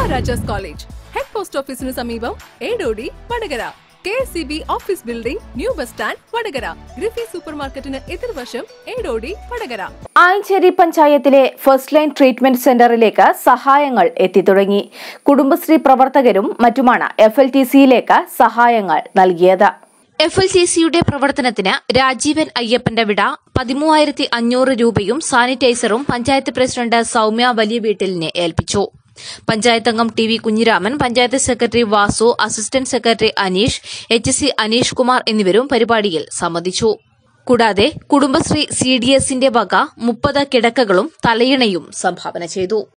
Maharajas college head post ഓഫീസിന് സമീപം Edodi Vadakara K S C B office building new bus stand Vadakara ഗ്രിഫി super മാർക്കറ്റിന് എതിർവശം ഏടോടി വടകര ആയഞ്ചേരി പഞ്ചായത്തിലെ ഫസ്റ്റ് ലൈൻ ട്രീറ്റ്മെന്റ് സെന്ററിലേക്ക് സഹായങ്ങൾ എത്തിത്തുടങ്ങി കുടുംബശ്രീ പ്രവർത്തകരും മറ്റുമാണ് എഫ് എൽ ടി സിയിലേക്ക് സഹായങ്ങൾ നൽകിയത് എഫ് എൽ സി സിയുടെ പ്രവർത്തനത്തിന് രാജീവൻ അയ്യപ്പന്റെ വിട പതിമൂവായിരത്തി അഞ്ഞൂറ് രൂപയും സാനിറ്റൈസറും പഞ്ചായത്ത് പ്രസിഡന്റ് സൌമ്യ വലിയ വീട്ടിലിനെ ഏൽപ്പിച്ചു പഞ്ചായത്ത് അംഗം T V Kunhiraman panchayat secretary Vasu assistant secretary Aneesh H C Aneesh Kumar എന്നിവരും പരിപാടിയിൽ സംബന്ധിച്ചു കൂടാതെ കുടുംബശ്രീ സി ഡി എസിന്റെ വക മുപ്പത് കിടക്കകളും തലയിണയും സംഭാവന ചെയ്തു